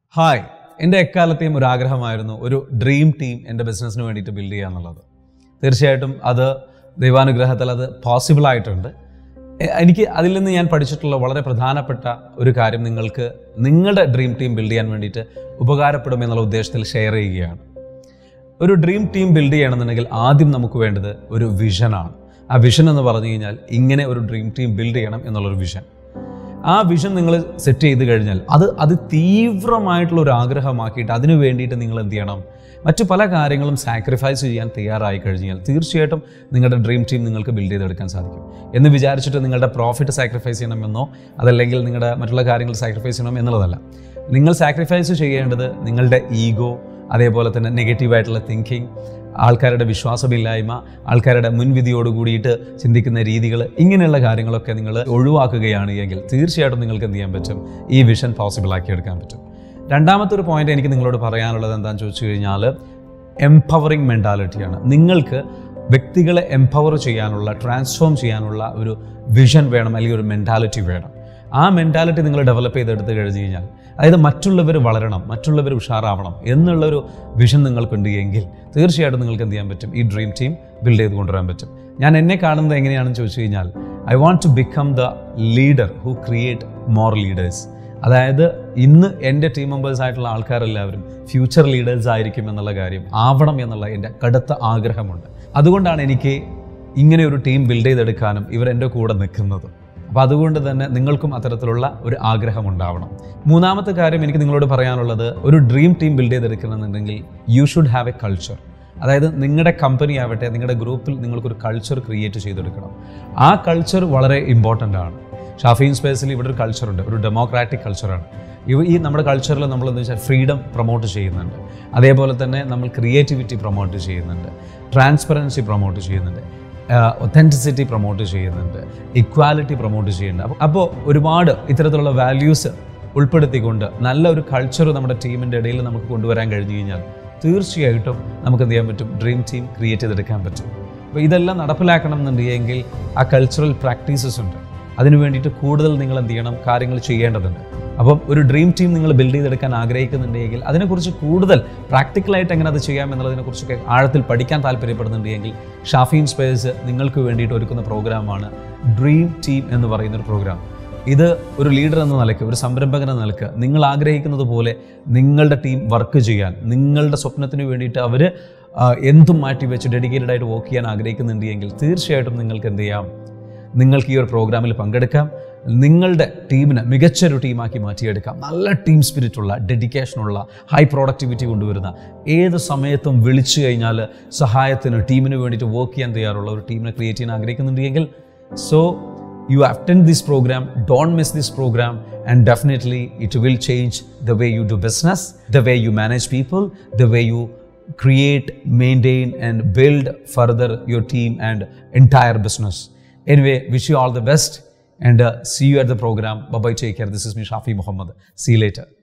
hi എൻ്റെ എക്കാലത്തെയും ഒരു ആഗ്രഹമായിരുന്നു ഒരു ഡ്രീം ടീം എൻ്റെ ബിസിനസ്സിന് വേണ്ടിയിട്ട് ബിൽഡ് ചെയ്യുക എന്നുള്ളത് തീർച്ചയായിട്ടും അത് ദൈവാനുഗ്രഹത്തിൽ അത് പോസിബിൾ ആയിട്ടുണ്ട് എ- എനിക്ക് അതിൽ നിന്ന് ഞാൻ പഠിച്ചിട്ടുള്ള വളരെ പ്രധാനപ്പെട്ട ഒരു കാര്യം നിങ്ങൾക്ക് നിങ്ങളുടെ ഡ്രീം ടീം ബിൽഡ് ചെയ്യാൻ വേണ്ടിയിട്ട് ഉപകാരപ്പെടും എന്നുള്ള ഉദ്ദേശത്തിൽ ഷെയർ ചെയ്യുകയാണ് ഒരു ഡ്രീം ടീം ബിൽഡ് ചെയ്യണമെന്നുണ്ടെങ്കിൽ ആദ്യം നമുക്ക് വേണ്ടത് ഒരു വിഷനാണ് ആ വിഷൻ എന്ന് പറഞ്ഞു കഴിഞ്ഞാൽ ഇങ്ങനെ ഒരു ഡ്രീം ടീം ബിൽഡ് ചെയ്യണം എന്നുള്ളൊരു വിഷൻ ആ വിഷൻ നിങ്ങൾ സെറ്റ് ചെയ്ത് കഴിഞ്ഞാൽ അത് അത് തീവ്രമായിട്ടുള്ള ഒരു ആഗ്രഹമാക്കിയിട്ട് അതിനു വേണ്ടിയിട്ട് നിങ്ങൾ എന്ത് ചെയ്യണം മറ്റു പല കാര്യങ്ങളും സാക്രിഫൈസ് ചെയ്യാൻ തയ്യാറായി കഴിഞ്ഞാൽ തീർച്ചയായിട്ടും നിങ്ങളുടെ ഡ്രീം ടീം നിങ്ങൾക്ക് ബിൽഡ് ചെയ്തെടുക്കാൻ സാധിക്കും എന്ന് വിചാരിച്ചിട്ട് നിങ്ങളുടെ പ്രോഫിറ്റ് സാക്രിഫൈസ് ചെയ്യണമെന്നോ അതല്ലെങ്കിൽ നിങ്ങളുടെ മറ്റുള്ള കാര്യങ്ങൾ സാക്രിഫൈസ് ചെയ്യണം എന്നുള്ളതല്ല നിങ്ങൾ സാക്രിഫൈസ് ചെയ്യേണ്ടത് നിങ്ങളുടെ ഈഗോ അതേപോലെ തന്നെ നെഗറ്റീവായിട്ടുള്ള തിങ്കിങ് ആൾക്കാരുടെ വിശ്വാസമില്ലായ്മ ആൾക്കാരുടെ മുൻവിധിയോട് കൂടിയിട്ട് ചിന്തിക്കുന്ന രീതികൾ ഇങ്ങനെയുള്ള കാര്യങ്ങളൊക്കെ നിങ്ങൾ ഒഴിവാക്കുകയാണ് എങ്കിൽ തീർച്ചയായിട്ടും നിങ്ങൾക്ക് എന്ത് ചെയ്യാൻ പറ്റും ഈ വിഷൻ പോസിബിൾ ആക്കി എടുക്കാൻ പറ്റും രണ്ടാമത്തെ ഒരു പോയിന്റ് എനിക്ക് നിങ്ങളോട് പറയാനുള്ളത് എന്താണെന്ന് ചോദിച്ചു കഴിഞ്ഞാൽ എംപവറിങ് മെൻറ്റാലിറ്റിയാണ് നിങ്ങൾക്ക് വ്യക്തികളെ എംപവർ ചെയ്യാനുള്ള ട്രാൻസ്ഫോം ചെയ്യാനുള്ള ഒരു വിഷൻ വേണം അല്ലെങ്കിൽ ഒരു മെൻറ്റാലിറ്റി വേണം ആ മെൻറ്റാലിറ്റി നിങ്ങൾ ഡെവലപ്പ് ചെയ്തെടുത്ത് കഴിഞ്ഞ് കഴിഞ്ഞാൽ അതായത് മറ്റുള്ളവർ വളരണം മറ്റുള്ളവർ ഉഷാറാവണം എന്നുള്ളൊരു വിഷൻ നിങ്ങൾക്കുണ്ട് എങ്കിൽ തീർച്ചയായിട്ടും നിങ്ങൾക്ക് എന്ത് ചെയ്യാൻ പറ്റും ഈ ഡ്രീം ടീം ബിൽഡ് ചെയ്ത് കൊണ്ടുവരാൻ പറ്റും ഞാൻ എന്നെ കാണുന്നത് എങ്ങനെയാണെന്ന് ചോദിച്ചു കഴിഞ്ഞാൽ I want to become the leader who create more leaders അതായത് ഇന്ന് എൻ്റെ ടീം മെമ്പേഴ്സ് ആയിട്ടുള്ള ആൾക്കാരെല്ലാവരും ഫ്യൂച്ചർ ലീഡേഴ്സ് ആയിരിക്കും എന്നുള്ള കാര്യം ആവണം എന്നുള്ള എൻ്റെ കടുത്ത ആഗ്രഹമുണ്ട് അതുകൊണ്ടാണ് എനിക്ക് ഇങ്ങനെ ഒരു ടീം ബിൽഡ് ചെയ്തെടുക്കാനും ഇവർ എൻ്റെ കൂടെ നിൽക്കുന്നത് അപ്പോൾ അതുകൊണ്ട് തന്നെ നിങ്ങൾക്കും അത്തരത്തിലുള്ള ഒരു ആഗ്രഹം ഉണ്ടാവണം മൂന്നാമത്തെ കാര്യം എനിക്ക് നിങ്ങളോട് പറയാനുള്ളത് ഒരു ഡ്രീം ടീം ബിൽഡ് ചെയ്തെടുക്കണമെന്നുണ്ടെങ്കിൽ you should have a culture അതായത് നിങ്ങളുടെ കമ്പനി ആവട്ടെ നിങ്ങളുടെ ഗ്രൂപ്പിൽ നിങ്ങൾക്കൊരു കൾച്ചർ ക്രിയേറ്റ് ചെയ്തെടുക്കണം ആ കൾച്ചർ വളരെ ഇമ്പോർട്ടൻ്റ് ആണ് ഷാഫീൻ സ്പേസിൽ ഇവിടെ ഒരു കൾച്ചറുണ്ട് ഒരു ഡെമോക്രാറ്റിക് കൾച്ചറാണ് ഇവ ഈ നമ്മുടെ കൾച്ചറിൽ നമ്മൾ എന്താ വെച്ചാൽ ഫ്രീഡം പ്രൊമോട്ട് ചെയ്യുന്നുണ്ട് അതേപോലെ തന്നെ നമ്മൾ ക്രിയേറ്റിവിറ്റി പ്രൊമോട്ട് ചെയ്യുന്നുണ്ട് ട്രാൻസ്പെറൻസി പ്രൊമോട്ട് ചെയ്യുന്നുണ്ട് ഒത്തൻറ്റിസിറ്റി പ്രൊമോട്ട് ചെയ്യുന്നുണ്ട് ഇക്വാലിറ്റി പ്രൊമോട്ട് ചെയ്യുന്നുണ്ട് അപ്പോൾ ഒരുപാട് ഇത്തരത്തിലുള്ള വാല്യൂസ് ഉൾപ്പെടുത്തിക്കൊണ്ട് നല്ല ഒരു കൾച്ചർ നമ്മുടെ ടീമിൻ്റെ ഇടയിൽ നമുക്ക് കൊണ്ടുവരാൻ കഴിഞ്ഞു കഴിഞ്ഞാൽ തീർച്ചയായിട്ടും നമുക്ക് എന്ത് ചെയ്യാൻ പറ്റും ഡ്രീം ടീം ക്രിയേറ്റ് ചെയ്തെടുക്കാൻ പറ്റും അപ്പോൾ ഇതെല്ലാം നടപ്പിലാക്കണം എന്നുണ്ടെങ്കിൽ ആ കൾച്ചറൽ പ്രാക്ടീസസ് ഉണ്ട് അതിനു വേണ്ടിയിട്ട് കൂടുതൽ നിങ്ങൾ എന്ത് ചെയ്യണം കാര്യങ്ങൾ ചെയ്യേണ്ടതുണ്ട് അപ്പം ഒരു ഡ്രീം ടീം നിങ്ങൾ ബിൽഡ് ചെയ്തെടുക്കാൻ ആഗ്രഹിക്കുന്നുണ്ടെങ്കിൽ അതിനെക്കുറിച്ച് കൂടുതൽ പ്രാക്ടിക്കലായിട്ട് എങ്ങനെ അത് ചെയ്യാം എന്നുള്ളതിനെക്കുറിച്ചൊക്കെ ആഴത്തിൽ പഠിക്കാൻ താല്പര്യപ്പെടുന്നുണ്ടെങ്കിൽ ഷാഫീൻ സ്പേസ് നിങ്ങൾക്ക് വേണ്ടിയിട്ട് ഒരുക്കുന്ന പ്രോഗ്രാമാണ് ഡ്രീം ടീം എന്ന് പറയുന്ന ഒരു പ്രോഗ്രാം ഇത് ഒരു ലീഡർ എന്ന നിലയ്ക്ക് ഒരു സംരംഭകൻ എന്ന നിലയ്ക്ക് നിങ്ങൾ ആഗ്രഹിക്കുന്നത് പോലെ നിങ്ങളുടെ ടീം വർക്ക് ചെയ്യാൻ നിങ്ങളുടെ സ്വപ്നത്തിന് വേണ്ടിയിട്ട് അവർ എന്തും മാറ്റി വെച്ച് ഡെഡിക്കേറ്റഡ് ആയിട്ട് വർക്ക് ചെയ്യാൻ ആഗ്രഹിക്കുന്നുണ്ട് എങ്കിൽ തീർച്ചയായിട്ടും നിങ്ങൾക്ക് എന്ത് ചെയ്യാം നിങ്ങൾക്ക് ഈ ഒരു പ്രോഗ്രാമിൽ പങ്കെടുക്കാം നിങ്ങളുടെ ടീമിനെ മികച്ചൊരു ടീമാക്കി മാറ്റിയെടുക്കാം നല്ല ടീം സ്പിരിറ്റുള്ള ഡെഡിക്കേഷനുള്ള ഹൈ പ്രോഡക്റ്റിവിറ്റി കൊണ്ടുവരുന്ന ഏത് സമയത്തും വിളിച്ചു കഴിഞ്ഞാൽ സഹായത്തിന് ടീമിന് വേണ്ടിയിട്ട് വർക്ക് ചെയ്യാൻ തയ്യാറുള്ള ഒരു ടീമിനെ ക്രിയേറ്റ് ചെയ്യാൻ ആഗ്രഹിക്കുന്നുണ്ടെങ്കിൽ so you attend this program don't miss this program and definitely it will change the way you do business the way you manage people the way you create maintain and build further your team and entire business anyway wish you all the best and uh, see you at the program bye bye take care this is me shafi muhammad see you later